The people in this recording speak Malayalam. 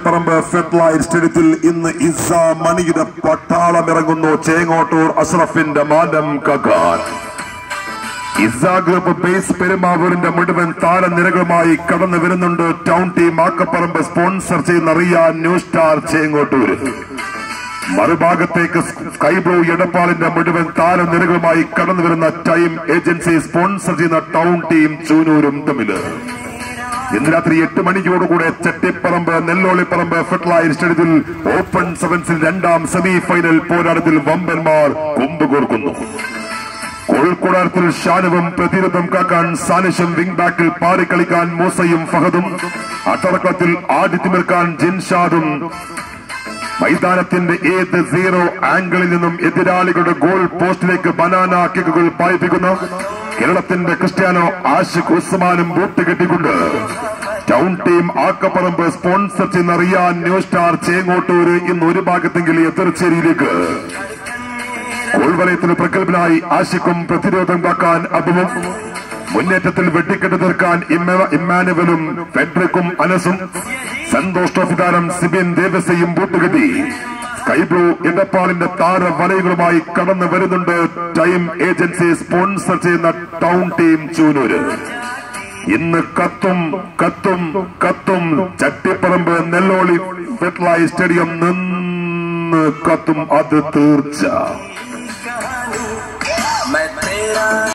ചട്ടിപ്പറമ്പ് ഫെഡ്ലൈറ്റ് സ്റ്റേഡിയത്തിൽ ഇന്ന് ഇസ മണിയുടെ പട്ടാളം ഇറങ്ങുന്നു ചേങ്ങോട്ടൂർ അഷ്റഫിന്റെ മാനം കകാൻ ഇസ ഗ്രൂപ്പ് ബേസ് പെരുമാവൂരിന്റെ മുഴുവൻ താരനിരകളുമായി കടന്നു വരുന്നുണ്ട് ടൗൺ ടീം ആക്കപ്പറമ്പ് സ്പോൺസർ ചെയ്യുന്ന റിയാൻ ന്യൂ സ്റ്റാർ ചേങ്ങോട്ടൂർ മറുഭാഗത്തേക്ക് സ്കൈ ബ്ലൂ എടപ്പാളിന്റെ മുഴുവൻ താരനിരകളുമായി കടന്നു വരുന്ന ടൈം ഏജൻസി സ്പോൺസർ ചെയ്യുന്ന ടൗൺ ടീം ചൂനൂരും തമ്മിൽ ഇന്ന് രാത്രി എട്ട് മണിക്കോടുകൂടെ ചെട്ടിപ്പറമ്പ് നെല്ലോളിപ്പറമ്പ് ഫെഡ്ലൈറ്റ് സ്റ്റേഡിയത്തിൽ ഓപ്പൺ സെവൻസിൽ രണ്ടാം സെമി ഫൈനൽ പോരാട്ടത്തിൽ വമ്പന്മാർ കൊമ്പ് കോർക്കുന്നു കോഴിക്കോടാരത്തിൽ ഷാനുവും പ്രതിരോധം കാക്കാൻ സാനിഷും വിംഗ് ബാക്കിൽ പാറിക്കളിക്കാൻ മൂസയും ഫഹദും അട്ടറക്കളത്തിൽ ആദിത്യമിർക്കാൻ ജിൻഷാദും മൈതാനത്തിന്റെ ഏത് സീറോ ആംഗിളിൽ നിന്നും എതിരാളികളുടെ ഗോൾ പോസ്റ്റിലേക്ക് ബനാന കിക്കുകൾ പായിപ്പിക്കുന്ന കേരളത്തിന്റെ ക്രിസ്ത്യാനോ ആഷിഖ് ഉസ്മാനും ബൂട്ട് കെട്ടിക്കൊണ്ട് ടൗൺ ടീം ആക്കപ്പറമ്പ് സ്പോൺസർ ചെയ്യുന്ന റിയാൻ ന്യൂ സ്റ്റാർ ചേങ്ങോട്ടൂര് ഇന്ന് ഒരു ഭാഗത്തെങ്കിൽ എതിർച്ചേരിയിലേക്ക് കോൾവലയത്തിന് പ്രഗത്ഭനായി ആഷിഖും പ്രതിരോധം കാക്കാൻ അബുവും മുന്നേറ്റത്തിൽ വെട്ടിക്കെട്ട് തീർക്കാൻ ഇമ്മ- ഇമ്മാനുവലും ഫെഡറിക്കും അനസും സന്തോഷ് ട്രോഫി താരം സിബിൻ ദേവസയും ബൂട്ടുകെട്ടി സ്കൈ ബ്ലൂ ഇടപ്പാളിന്റെ താര വലയുകളുമായി കടന്നു വരുന്നുണ്ട് ടൈം ഏജൻസി സ്പോൺസർ ചെയ്യുന്ന ടൗൺ ടീം ചൂനൂര് ഇന്ന് കത്തും കത്തും കത്തും ചട്ടിപ്പറമ്പ് നെല്ലോളി ഫെഡ്ലൈ സ്റ്റേഡിയം നിന്ന് കത്തും അത് തീർച്ച